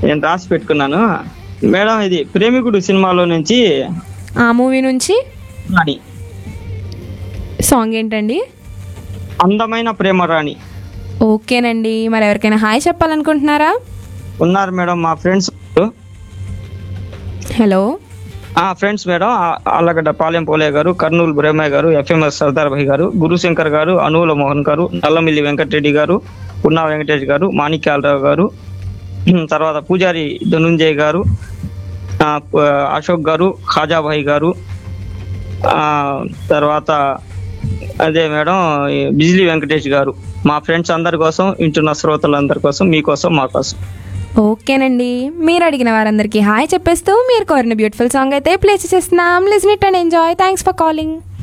నేను రాసి పెట్టుకున్నాను మేడం ఇది ప్రేమికుడు సినిమాలో నుంచి ఆ మూవీ నుంచి రాణి సాంగ్ ఏంటండి అందమైన ప్రేమ రాణి ఓకేనండి మరి ఎవరికైనా హాయ్ చెప్పాలనుకుంటున్నారా ఉన్నారు మేడం మా ఫ్రెండ్స్ హలో ఆ ఫ్రెండ్స్ మేడం ఆ- ఆళ్ళగడ్డ పాలెం పోలే గారు కర్నూలు బ్రహ్మయ్య గారు ఎఫ్ఎంఎస్ సర్దార్ భాయ్ గారు గురుశంకర్ గారు అనువుల మోహన్ గారు నల్లమిల్లి వెంకటరెడ్డి గారు పున్నా వెంకటేష్ గారు మాణిక్యాలరావు గారు తర్వాత పూజారి ధనుంజయ్ గారు ఆ, ప- అశోక్ గారు ఖాజాభాయ్ గారు ఆ, తర్వాత అదే మేడం ఈ బిజిలీ వెంకటేష్ గారు మా ఫ్రెండ్స్ అందరి కోసం ఇంటున్న శ్రోతలందరి కోసం మీకోసం మా కోసం ఓకేనండి మీరు అడిగిన వారందరికీ హాయ్ చెప్పేస్తూ మీరు కోరిన బ్యూటిఫుల్ సాంగ్ అయితే ప్లే చేసేస్తున్నాం listen it and enjoy thanks for calling